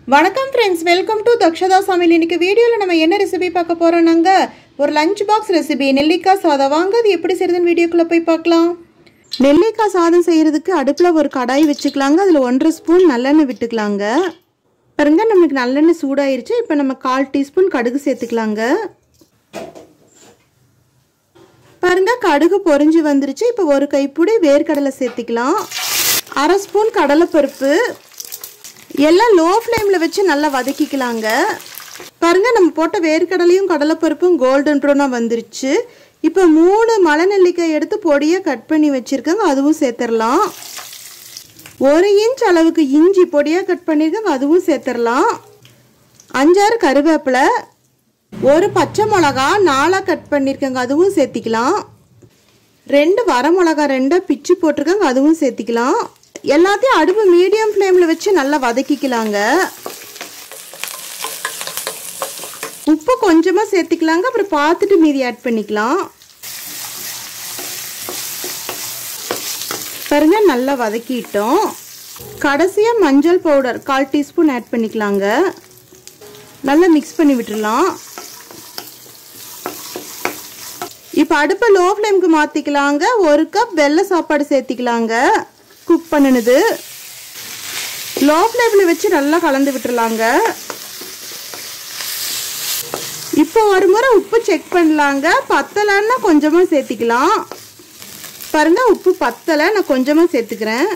வணக்கம் friends welcome to Dakshata சமையல் இன்னைக்கு வீடியோவில் நம்ம என்ன ரெசிபி பார்க்க போகிறோம்னாங்க ஒரு லஞ்ச் பாக்ஸ் ரெசிபி நெல்லிக்காய் சாதம் வாங்க அது எப்படி செய்யுதுன்னு வீடியோக்குள்ளே போய் பார்க்கலாம் நெல்லிக்காய் சாதம் செய்கிறதுக்கு அடுப்பில் ஒரு கடாய் வச்சுக்கலாங்க அதில் ஒன்றரை ஸ்பூன் நல்லெண்ணெய் விட்டுக்கலாங்க பாருங்க நமக்கு நல்லெண்ணெய் சூடாயிருச்சு இப்போ நம்ம கால் டீஸ்பூன் கடுகு சேர்த்துக்கலாங்க பாருங்க கடுகு பொரிஞ்சு வந்துருச்சு இப்போ ஒரு கைப்பிடி வேர்க்கடலை சேர்த்துக்கலாம் அரை ஸ்பூன் கடலைப்பருப்பு எல்லாம் லோ ஃப்ளேமில் வச்சு நல்லா வதக்கிக்கலாங்க பாருங்க நம்ம போட்ட வேர்க்கடலையும் கடலைப்பருப்பும் கோல்டன் ப்ரௌனாக வந்துருச்சு இப்போ மூணு மலை நெல்லிக்காய் எடுத்து பொடியாக கட் பண்ணி வச்சுருக்கேங்க அதுவும் சேர்த்துடலாம் ஒரு இன்ச் அளவுக்கு இஞ்சி பொடியாக கட் பண்ணியிருக்கேங்க அதுவும் சேர்த்துடலாம் அஞ்சாறு கருவேப்பிலை ஒரு பச்சை மிளகா நாலாக கட் பண்ணியிருக்கேங்க அதுவும் சேர்த்திக்கலாம் ரெண்டு வரமிளகா ரெண்டாக பிச்சு போட்டிருக்கேங்க அதுவும் சேர்த்திக்கலாம் எல்லாத்தையும் அடுப்பு மீடியம் ஃப்ளேமில் வச்சு நல்லா வதக்கிக்கலாங்க உப்பு கொஞ்சமாக சேர்த்திக்கலாங்க அப்புறம் பார்த்துட்டு மீதி ஆட் பண்ணிக்கலாம் பாருங்க நல்லா வதக்கிட்டோம் கடைசியாக மஞ்சள் பவுடர் கால் டீஸ்பூன் ஆட் பண்ணிக்கலாங்க நல்லா மிக்ஸ் பண்ணி விட்டுடலாம் இப்போ அடுப்பை லோ ஃப்ளேமுக்கு மாற்றிக்கலாங்க ஒரு கப் வெள்ளை சாப்பாடு சேர்த்திக்கலாங்க குக் பண்ணினது லோ ஃப்ளேமில் வச்சு நல்லா கலந்து விட்டுறலாங்க இப்போ ஒரு முறை உப்பு செக் பண்ணலாங்க பத்தலைன்னா கொஞ்சமாக சேர்த்திக்கலாம் பாருங்க உப்பு பத்தலை நான் கொஞ்சமாக சேர்த்துக்கிறேன்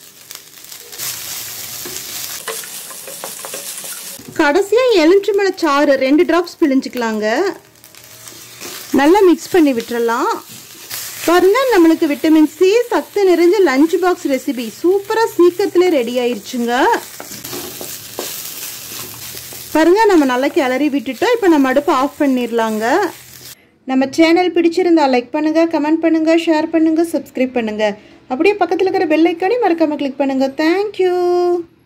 கடைசியாக எலுமிச்சம்பழ சாறு ரெண்டு ட்ராப்ஸ் பிழிஞ்சுக்கலாங்க நல்லா மிக்ஸ் பண்ணி விட்டுறலாம் பாருங்க நம்மளுக்கு விட்டமின் சி சத்து நிறைஞ்ச லஞ்ச் பாக்ஸ் ரெசிபி சூப்பராக சீக்கிரத்திலே ரெடி ஆயிடுச்சுங்க பாருங்க நம்ம நல்லா கிளறி விட்டுட்டோம் இப்போ நம்ம அடுப்பு ஆஃப் பண்ணிடலாங்க நம்ம சேனல் பிடிச்சிருந்தா லைக் பண்ணுங்க கமெண்ட் பண்ணுங்க ஷேர் பண்ணுங்க சப்ஸ்கிரைப் பண்ணுங்க அப்படியே பக்கத்தில் இருக்கிற பெல் ஐக்கானே மறக்காம கிளிக் பண்ணுங்க தேங்க்யூ